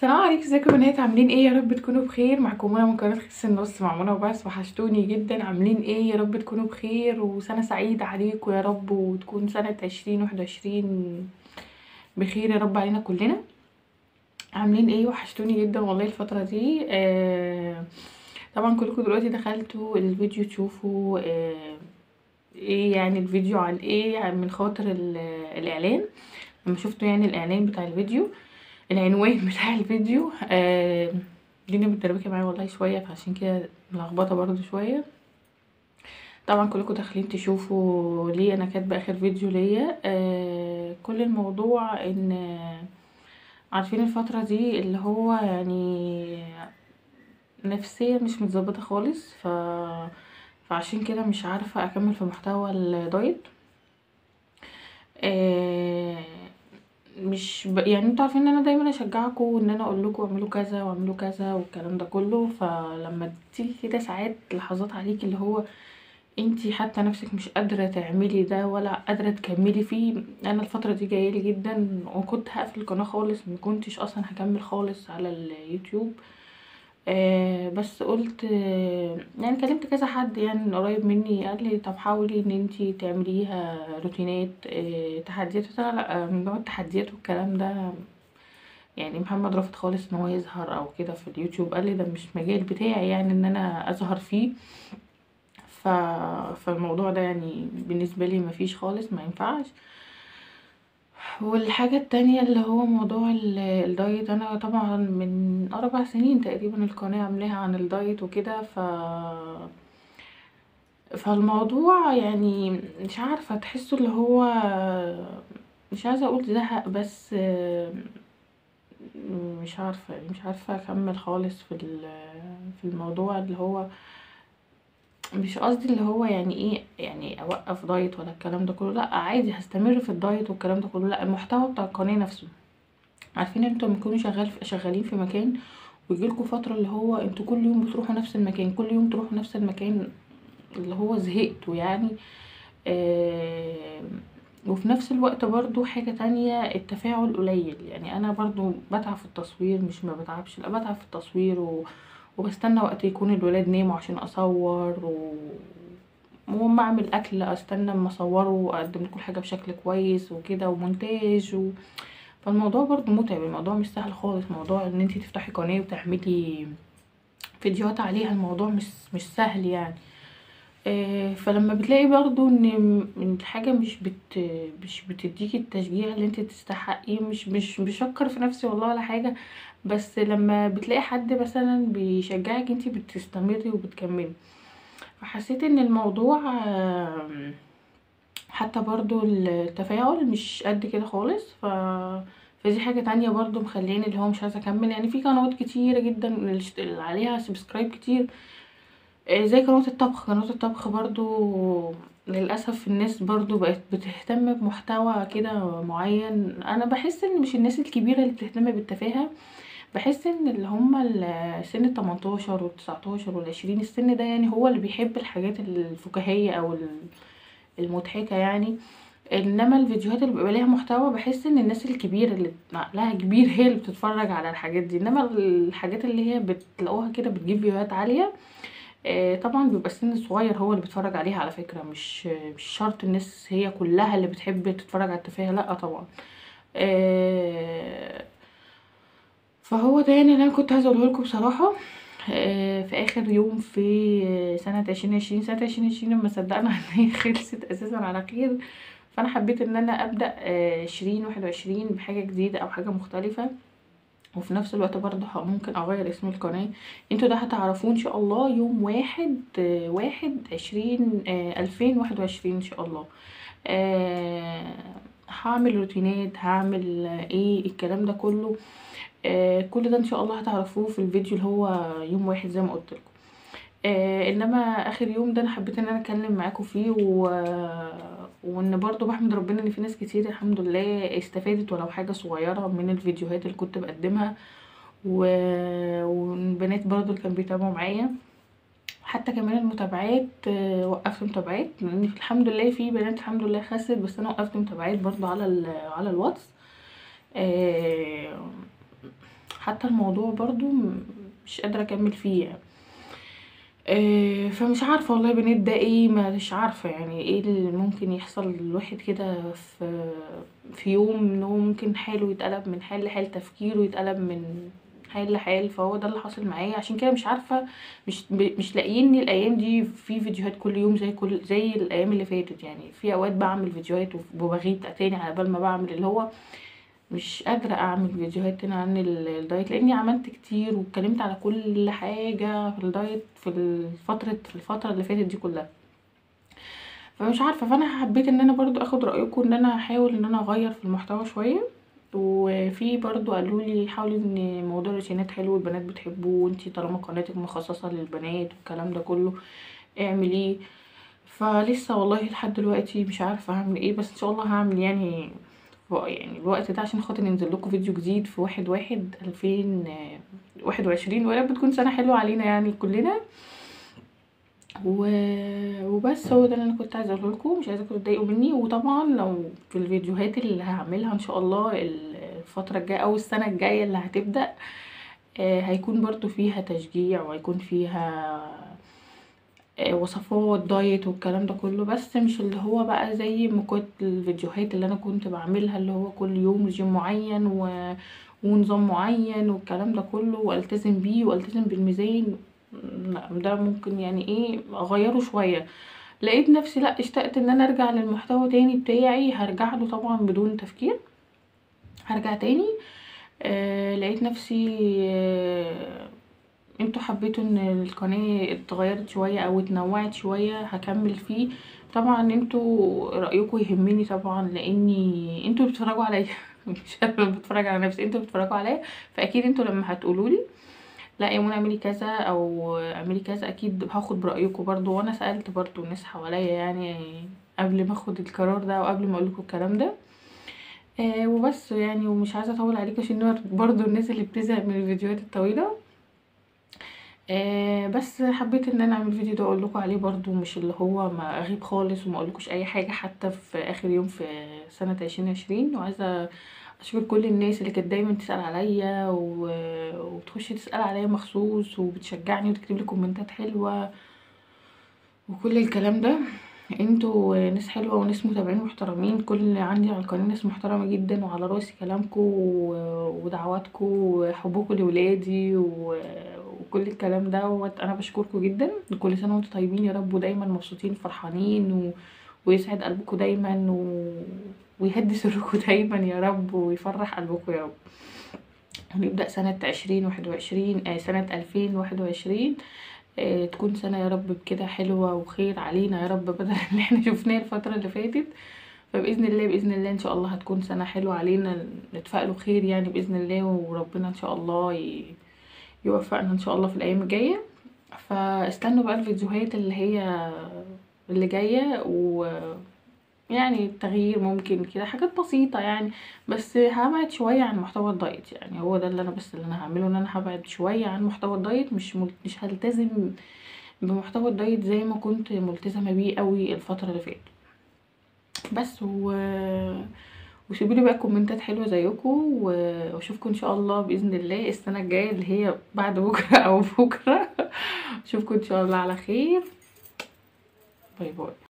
السلام عليكم ازيكم يا بنات عاملين ايه يا رب تكونوا بخير معاكم منى من قناه خس النص مع منى وبس وحشتوني جدا عاملين ايه يا رب تكونوا بخير وسنه سعيده عليكم يا رب وتكون سنه عشرين واحد وعشرين بخير يا رب علينا كلنا عاملين ايه وحشتوني جدا والله الفتره دي آه طبعا كلكم دلوقتي دخلتوا الفيديو تشوفوا آه ايه يعني الفيديو عن ايه يعني من خاطر ال- الاعلان لما شفتوا يعني الاعلان بتاع الفيديو العنوان بتاع الفيديو آه الدنيا متدربكه معايا والله شويه فعشان كده ملخبطه برضو شويه طبعا كلكم داخلين تشوفوا ليه انا كاتبه اخر فيديو ليا آه كل الموضوع ان آه، عارفين الفتره دي اللي هو يعني نفسيا مش متظبطه خالص ف فعشان كده مش عارفه اكمل في محتوى الدايت آه مش ب... يعني انتوا عارفين ان انا دايما اشجعكم ان انا اقول لكم اعملوا كذا واعملوا كذا والكلام ده كله فلما تيجي كده ساعات لحظات عليكي اللي هو انتي حتى نفسك مش قادرة تعملي ده ولا قادرة تكملي فيه انا الفترة دي جايلي جدا وكنت هقفل القناة خالص مكنتش اصلا هكمل خالص على اليوتيوب آه بس قلت آه يعني كلمت كذا حد يعني من قريب مني قال لي طب حاولي ان انتي تعمليها روتينات آه تحديات قلت لها لا من نوع التحديات والكلام ده يعني محمد رافض خالص ان هو يظهر او كده في اليوتيوب قال لي ده مش مجال بتاعي يعني ان انا اظهر فيه ف... فالموضوع ده يعني بالنسبة لي مفيش خالص ما ينفعش والحاجة التانية اللي هو موضوع ال- الدايت انا طبعا من اربع سنين تقريبا القناة عاملاها عن الدايت وكده ف فالموضوع يعني مش عارفة تحسه اللي هو مش عايزة اقول زهق بس مش عارفة مش عارفة اكمل خالص في ال- في الموضوع اللي هو مش قصدي اللي هو يعني ايه يعني اوقف دايت ولا الكلام ده كله لا عادي هستمر في الدايت والكلام ده كله لا المحتوى بتاع القناه نفسه عارفين انتوا لما تكونوا شغال شغالين في مكان ويجيلكوا فتره اللي هو انتوا كل يوم بتروحوا نفس المكان كل يوم تروحوا نفس المكان اللي هو زهقتوا يعني آه وفي نفس الوقت برضو حاجة تانية التفاعل قليل يعني انا برضو بتعب في التصوير مش ما بتعبش لا بتعب في التصوير و... وبستنى وقت يكون الولاد ناموا عشان اصور و وما اعمل اكل استنى اما اصوره واقدم لكم حاجه بشكل كويس وكده ومونتاج و... فالموضوع برضو متعب الموضوع مش سهل خالص موضوع ان انتي تفتحي قناه وتعملي فيديوهات عليها الموضوع مش مش سهل يعني آه، فلما بتلاقي برضو ان ان حاجه مش بت مش بتديكي التشجيع اللي انت تستحقيه مش مش بشكر في نفسي والله ولا حاجه بس لما بتلاقي حد مثلا بيشجعك انت بتستمري وبتكملي فحسيت ان الموضوع آم، حتى برضو التفاعل مش قد كده خالص ف فدي حاجة تانية برضو مخليني اللي هو مش عايزة اكمل يعني في قنوات كتيرة جدا اللي عليها سبسكرايب كتير آه، زي قناة الطبخ قناة الطبخ برضو للأسف الناس برضو بقت بتهتم بمحتوى كده معين أنا بحس إن مش الناس الكبيرة اللي بتهتم بالتفاهة بحس إن اللي هما ال- سن التمنتاشر والتسعتاشر والعشرين السن ده يعني هو اللي بيحب الحاجات الفكاهية أو ال- المضحكة يعني انما الفيديوهات اللي بيبقى ليها محتوى بحس ان الناس الكبيره اللي عقلها كبير هي اللي بتتفرج على الحاجات دي انما الحاجات اللي هي بتلاقوها كده بتجيب فيوهات عاليه آه، طبعا بيبقى السن الصغير هو اللي بيتفرج عليها على فكرة مش مش شرط الناس هي كلها اللي بتحب تتفرج على التفاهة لا طبعا آه، فهو ده يعني اللي انا كنت عايزه اقوله لكم بصراحه آه، في اخر يوم في سنه عشرين عشرين سنه عشرين عشرين لما صدقنا ان هي خلصت اساسا على خير فانا حبيت ان انا ابدا عشرين واحد وعشرين بحاجه جديده او حاجه مختلفه وفي نفس الوقت برضه ه- ممكن اغير اسم القناة انتوا ده هتعرفوه ان شاء الله يوم واحد آه، واحد عشرين آه، الفين واحد وعشرين ان شاء الله آه، هعمل روتينات هعمل آه، ايه الكلام ده كله آه، كل ده ان شاء الله هتعرفوه في الفيديو اللي هو يوم واحد زي ما قلت لكم آه انما اخر يوم ده انا حبيت ان انا اتكلم معاكم فيه و... وان برضو بحمد ربنا ان في ناس كتير الحمد لله استفادت ولو حاجة صغيرة من الفيديوهات اللي كنت بقدمها و... والبنات برضو اللي كانوا بيتابعوا معايا حتى كمان المتابعات آه، وقفت متابعات لان الحمد لله في بنات الحمد لله خست بس انا وقفت متابعات برضو على ال... على الواتس آه، حتى الموضوع برضو م- مش قادرة اكمل فيه يعني آه، فمش عارفة والله يا بنات ده ايه مش عارفة يعني ايه اللي ممكن يحصل للواحد كده في في يوم ان هو ممكن حاله يتقلب من حال لحال تفكيره يتقلب من حال لحال فهو ده اللي حاصل معايا عشان كده مش عارفة مش ب- مش لاقيني الايام دي في فيديوهات كل يوم زي كل زي الايام اللي فاتت يعني في اوقات بعمل فيديوهات وبغيب تاني على بال ما بعمل اللي هو مش قادرة اعمل فيديوهات تاني عن ال- الدايت لاني عملت كتير واتكلمت على كل حاجة في الدايت في الفترة في الفترة اللي فاتت دي كلها فمش عارفة فانا حبيت ان انا برضو اخد رأيكم ان انا احاول ان انا اغير في المحتوى شوية وفي برضو قالوا لي حاولي ان موضوع الروتينات حلو البنات بتحبه وانتي طالما قناتك مخصصة للبنات والكلام ده كله اعمليه فلسه والله لحد دلوقتي مش عارفة هعمل ايه بس ان شاء الله هعمل يعني يعني الوقت ده عشان خاطر ينزل لكم فيديو جديد في واحد واحد الفين واحد وعشرين ويا رب تكون سنة حلوة علينا يعني كلنا و... وبس هو ده اللي انا كنت عايزه اقوله لكم مش عايزاكم تتضايقوا مني وطبعا لو في الفيديوهات اللي هعملها ان شاء الله الفتره الجايه او السنه الجايه اللي هتبدا آه، هيكون برضو فيها تشجيع وهيكون فيها آه، وصفات دايت والكلام ده كله بس مش اللي هو بقى زي ما كنت الفيديوهات اللي انا كنت بعملها اللي هو كل يوم رجيم معين و... ونظام معين والكلام ده كله والتزم بيه والتزم بالميزان لا ده ممكن يعني ايه اغيره شويه لقيت نفسي لا اشتقت ان انا ارجع للمحتوى تاني بتاعي هرجع له طبعا بدون تفكير هرجع تاني آه لقيت نفسي آه انتوا حبيتوا ان القناة اتغيرت شوية او اتنوعت شوية هكمل فيه طبعا انتوا رأيكم يهمني طبعا لاني انتوا اللي بتتفرجوا عليا مش انا اللي بتفرج على نفسي انتوا اللي بتتفرجوا عليا فاكيد انتوا لما هتقولولي لا يا منى اعملي كذا او اعملي كذا اكيد هاخد برأيكم برضو وانا سألت برضو الناس حواليا يعني قبل ما اخد القرار ده وقبل ما اقولكوا الكلام ده آه وبس يعني ومش عايزه اطول عليكم عشان برضو الناس اللي بتزهق من الفيديوهات الطويله آه بس حبيت ان انا اعمل فيديو ده اقول لكم عليه برضو مش اللي هو ما اغيب خالص وما اقولكوش اي حاجه حتى في اخر يوم في سنه عشرين عشرين وعايزه اشكر كل الناس اللي كانت دايما تسال عليا و... وتخش تسال عليا مخصوص وبتشجعني وتكتب لي كومنتات حلوه وكل الكلام ده انتوا ناس حلوه وناس متابعين محترمين كل اللي عندي على القناه ناس محترمه جدا وعلى راسي كلامكم ودعواتكم وحبكم لولادي و... وكل الكلام ده انا بشكركم جدا وكل سنه وانتم طيبين يا رب ودايما مبسوطين فرحانين و... ويسعد قلبكم دايما و... ويهدي سركم دايما يا رب ويفرح قلبكم يا رب ونبدأ سنة عشرين واحد وعشرين آه سنة ألفين واحد وعشرين آه تكون سنة يا رب كده حلوة وخير علينا يا رب بدل اللي احنا شفناه الفترة اللي فاتت فبإذن الله بإذن الله إن شاء الله هتكون سنة حلوة علينا نتفائلوا خير يعني بإذن الله وربنا إن شاء الله ي... يوفقنا إن شاء الله في الأيام الجاية فاستنوا بقى الفيديوهات اللي هي اللي جاية و يعني التغيير ممكن كده حاجات بسيطة يعني بس هبعد شوية عن محتوى الدايت يعني هو ده اللي انا بس اللي انا هعمله ان انا هبعد شوية عن محتوى الدايت مش مل... مش هلتزم بمحتوى الدايت زي ما كنت ملتزمة بيه قوي الفترة اللي فاتت بس و وسيبوا لي بقى كومنتات حلوه زيكم واشوفكم ان شاء الله باذن الله السنه الجايه اللي هي بعد بكره او بكره اشوفكم ان شاء الله على خير باي باي